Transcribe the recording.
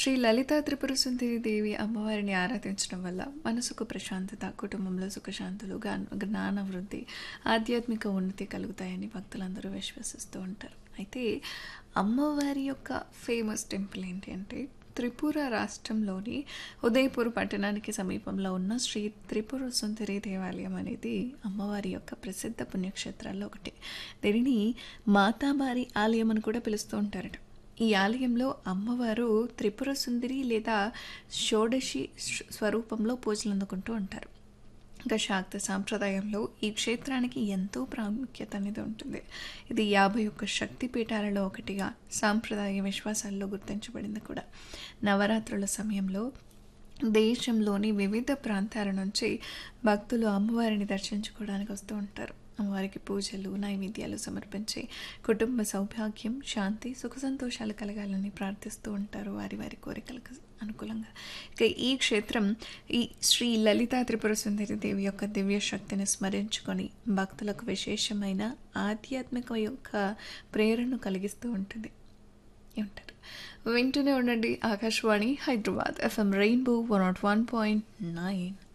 శ్రీ లలితా త్రిపుర సుందరి దేవి అమ్మవారిని ఆరాధించడం వల్ల మనసుకు ప్రశాంతత కుటుంబంలో సుఖశాంతులు గా- జ్ఞాన వృద్ధి ఆధ్యాత్మిక ఉన్నతి కలుగుతాయని భక్తులందరూ విశ్వసిస్తూ ఉంటారు అయితే అమ్మవారి యొక్క ఫేమస్ టెంపుల్ ఏంటి అంటే త్రిపుర రాష్ట్రంలోని ఉదయపూర్ పట్టణానికి సమీపంలో ఉన్న శ్రీ త్రిపుర సుందరి దేవాలయం అనేది అమ్మవారి యొక్క ప్రసిద్ధ పుణ్యక్షేత్రాల్లో ఒకటి దీనిని మాతాబారి ఆలయం అని కూడా పిలుస్తూ ఉంటారట ఈ ఆలయంలో అమ్మవారు త్రిపుర సుందరి లేదా షోడశి స్వ- స్వరూపంలో పూజలు అందుకుంటూ ఉంటారు ఇంకా శాక్త సాంప్రదాయంలో ఈ క్షేత్రానికి ఎంతో ప్రాముఖ్యత అనేది ఉంటుంది ఇది యాభై ఒక్క శక్తి పీఠాలలో ఒకటిగా సాంప్రదాయ విశ్వాసాల్లో గుర్తించబడింది కూడా నవరాత్రుల సమయంలో దేశంలోని వివిధ ప్రాంతాల నుంచి భక్తులు అమ్మవారిని దర్శించుకోవడానికి వస్తూ ఉంటారు అమ్మవారికి పూజలు నైవేద్యాలు సమర్పించి కుటుంబ సౌభాగ్యం శాంతి సుఖ సంతోషాలు కలగాలని ప్రార్థిస్తూ ఉంటారు వారి వారి కోరికలకు అనుకూలంగా ఇక ఈ క్షేత్రం ఈ శ్రీ లలితా త్రిపుర సుందరి దేవి యొక్క దివ్య శక్తిని స్మరించుకొని భక్తులకు విశేషమైన ఆధ్యాత్మిక యొక్క ప్రేరణను కలిగిస్తూ ఉంటుంది ఏమంటారు వింటూనే ఉండండి Akashvani Hyderabad FM rainbow one naught one point nine